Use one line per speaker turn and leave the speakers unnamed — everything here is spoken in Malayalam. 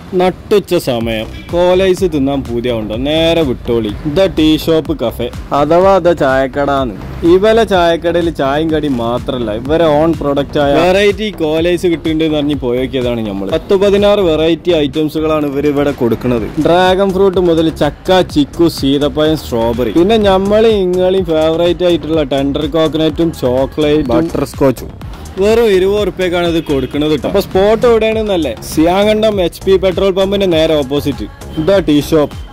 നട്ടുച്ച സമയം കോലൈസ് തിന്നാൻ പൂതിയാവുണ്ടോ നേരെ വിട്ടോളി ദ ടീ ഷോപ്പ് കഫേ അഥവാ ദ ചായക്കടാന്ന് ഇവലെ ചായക്കടയിൽ ചായയും കടി മാത്രല്ല ഇവരെ ഓൺ പ്രൊഡക്റ്റ് ആയ വെറൈറ്റി കോലൈസ് കിട്ടുന്നുണ്ടെന്ന് പറഞ്ഞ് പോയോക്കിയതാണ് നമ്മൾ പത്ത് പതിനാറ് വെറൈറ്റി ഐറ്റംസുകളാണ് ഇവർ ഇവിടെ കൊടുക്കുന്നത് ഡ്രാഗൺ ഫ്രൂട്ട് മുതൽ ചക്ക ചിക്കു സീതപ്പഴം സ്ട്രോബെറി പിന്നെ ഞമ്മളും ഇങ്ങളെയും ഫേവറേറ്റ് ആയിട്ടുള്ള ടെൻഡർ കോക്കനറ്റും ചോക്ലേറ്റ് ബട്ടർ സ്കോച്ചും വെറും ഇരുപത് ഉറുപ്പ്യക്കാണ് ഇത് കൊടുക്കുന്നത് കേട്ടോ അപ്പൊ സ്പോട്ട് എവിടെയാണെന്നല്ലേ സിയാങ്കണ്ടം എച്ച് പി പെട്രോൾ പമ്പിന്റെ നേരെ ഓപ്പോസിറ്റ് ഇതാ ടീ ഷോപ്പ്